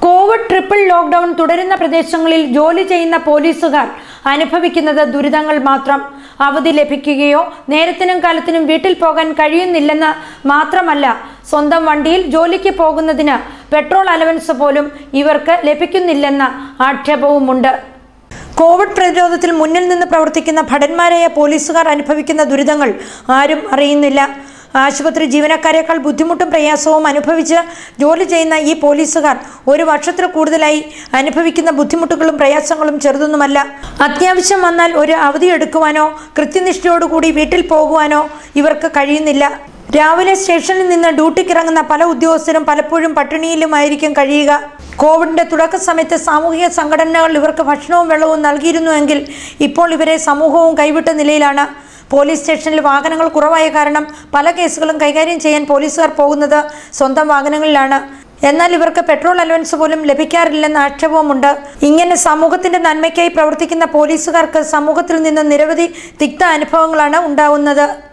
Covid triple lockdown തുടരുന്ന പ്രദേശങ്ങളിൽ ജോലി ചെയ്യുന്ന പോലീസുകാർ അനുഭവിക്കുന്നത് ദുരിതങ്ങൾ മാത്രം അവധി ലഭിക്കുകയോ നേരത്തിനും കാലത്തിനും വീട്ടിൽ പോകാൻ കഴിയുന്നില്ലെന്ന് മാത്രമല്ല സ്വന്തം വണ്ടിയിൽ ജോലിക്ക് പോകുന്നതിന് പെട്രോൾ അലവൻസ് പോലും ഇവർക്ക് ലഭിക്കുന്നില്ലെന്ന ആക്ഷേപവുമുണ്ട് കോവിഡ് പ്രതിരോധത്തിൽ മുന്നിൽ നിന്ന് പ്രവർത്തിക്കുന്ന ഭടന്മാരായ പോലീസുകാർ അനുഭവിക്കുന്ന ദുരിതങ്ങൾ ആരും അറിയുന്നില്ല ആശുപത്രി ജീവനക്കാരെക്കാൾ ബുദ്ധിമുട്ടും പ്രയാസവും അനുഭവിച്ച് ജോലി ചെയ്യുന്ന ഈ പോലീസുകാർ ഒരു വർഷത്തിൽ കൂടുതലായി അനുഭവിക്കുന്ന ബുദ്ധിമുട്ടുകളും പ്രയാസങ്ങളും ചെറുതൊന്നുമല്ല അത്യാവശ്യം വന്നാൽ ഒരു അവധി എടുക്കുവാനോ കൃത്യനിഷ്ഠയോടുകൂടി വീട്ടിൽ പോകുവാനോ ഇവർക്ക് കഴിയുന്നില്ല രാവിലെ സ്റ്റേഷനിൽ നിന്ന് ഡ്യൂട്ടിക്ക് ഇറങ്ങുന്ന പല ഉദ്യോഗസ്ഥരും പലപ്പോഴും പട്ടിണിയിലുമായിരിക്കും കഴിയുക കോവിഡിന്റെ തുടക്ക സമയത്ത് സാമൂഹിക സംഘടനകൾ ഇവർക്ക് ഭക്ഷണവും വെള്ളവും നൽകിയിരുന്നുവെങ്കിൽ ഇപ്പോൾ ഇവരെ സമൂഹവും കൈവിട്ട നിലയിലാണ് പോലീസ് സ്റ്റേഷനിൽ വാഹനങ്ങൾ കുറവായ കാരണം പല കേസുകളും കൈകാര്യം ചെയ്യാൻ പോലീസുകാർ പോകുന്നത് സ്വന്തം വാഹനങ്ങളിലാണ് എന്നാൽ ഇവർക്ക് പെട്രോൾ അലവൻസ് പോലും ലഭിക്കാറില്ലെന്ന ആക്ഷേപവുമുണ്ട് ഇങ്ങനെ സമൂഹത്തിന്റെ നന്മയ്ക്കായി പ്രവർത്തിക്കുന്ന പോലീസുകാർക്ക് സമൂഹത്തിൽ നിന്ന് നിരവധി തിക്ത അനുഭവങ്ങളാണ് ഉണ്ടാവുന്നത്